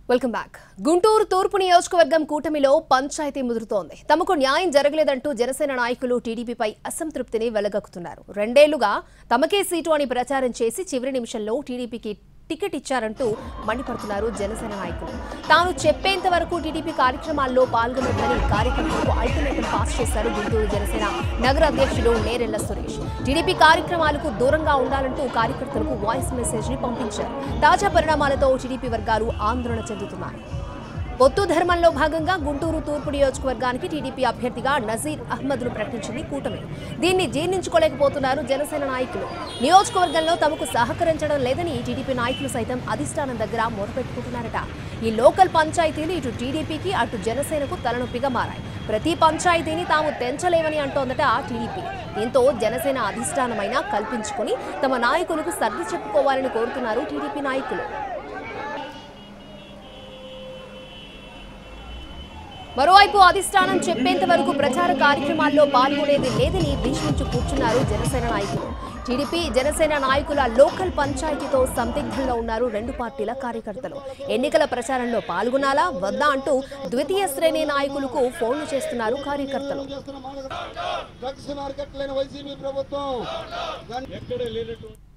welcome back Guntur తూర్పు నియోజకవర్గం కూటమిలో పంచాయతీ ముదురుతోంది తమకు న్యాయం జరగలేదంటూ జనసేన నాయకులు టీడీపీపై అసంతృప్తిని వెలగక్కుతున్నారు రెండేళ్లుగా తమకే సీటు అని ప్రచారం చేసి చివరి నిమిషంలో టీడీపీకి టికెట్ ఇచ్చారంటూ మండిపడుతున్నారు జనసేన నాయకులు తాను చెప్పేంత వరకు టీడీపీ కార్యక్రమాల్లో పాల్గొనొద్దని కార్యకర్తలకు అల్టిమేటం పాస్ చేశారు గుంటూరు జనసేన నగర అధ్యక్షుడు నేరెళ్ల సురేష్ టీడీపీ కార్యక్రమాలకు దూరంగా ఉండాలంటూ కార్యకర్తలకు వాయిస్ మెసేజ్ ని పంపించారు తాజా పరిణామాలతో టీడీపీ వర్గాలు ఆందోళన చెందుతున్నాయి పొత్తు ధర్మంలో భాగంగా గుంటూరు తూర్పు నియోజకవర్గానికి టీడీపీ అభ్యర్థిగా నజీర్ అహ్మద్ను ప్రకటించింది కూటమి దీన్ని జీర్ణించుకోలేకపోతున్నారు జనసేన నాయకులు నియోజకవర్గంలో తమకు సహకరించడం లేదని టీడీపీ నాయకులు సైతం అధిష్టానం దగ్గర మొరపెట్టుకుంటున్నారట ఈ లోకల్ పంచాయతీలు ఇటు టీడీపీకి అటు జనసేనకు తలనొప్పిగా మారాయి ప్రతి పంచాయతీని తాము తెంచలేమని అంటోందట టీడీపీ దీంతో జనసేన అధిష్టానమైనా కల్పించుకుని తమ నాయకులకు సర్ది చెప్పుకోవాలని కోరుతున్నారు టీడీపీ నాయకులు మరోవైపు అధిష్టానం చెప్పేంత వరకు ప్రచార కార్యక్రమాల్లో పాల్గొనేది లేదని భీష్మించి కూర్చున్నారు జనసేన నాయకులు టీడీపీ జనసేన నాయకుల లోకల్ పంచాయతీతో సందిగ్ధంలో ఉన్నారు రెండు పార్టీల కార్యకర్తలు ఎన్నికల ప్రచారంలో పాల్గొనాలా వద్దా అంటూ ద్వితీయ శ్రేణి నాయకులకు ఫోన్లు చేస్తున్నారు కార్యకర్తలు డ్రగ్స్ మార్కెట్ లేని వైసీపీ ప్రభుత్వం దాన్ని ఎక్కడ లేనటువంటి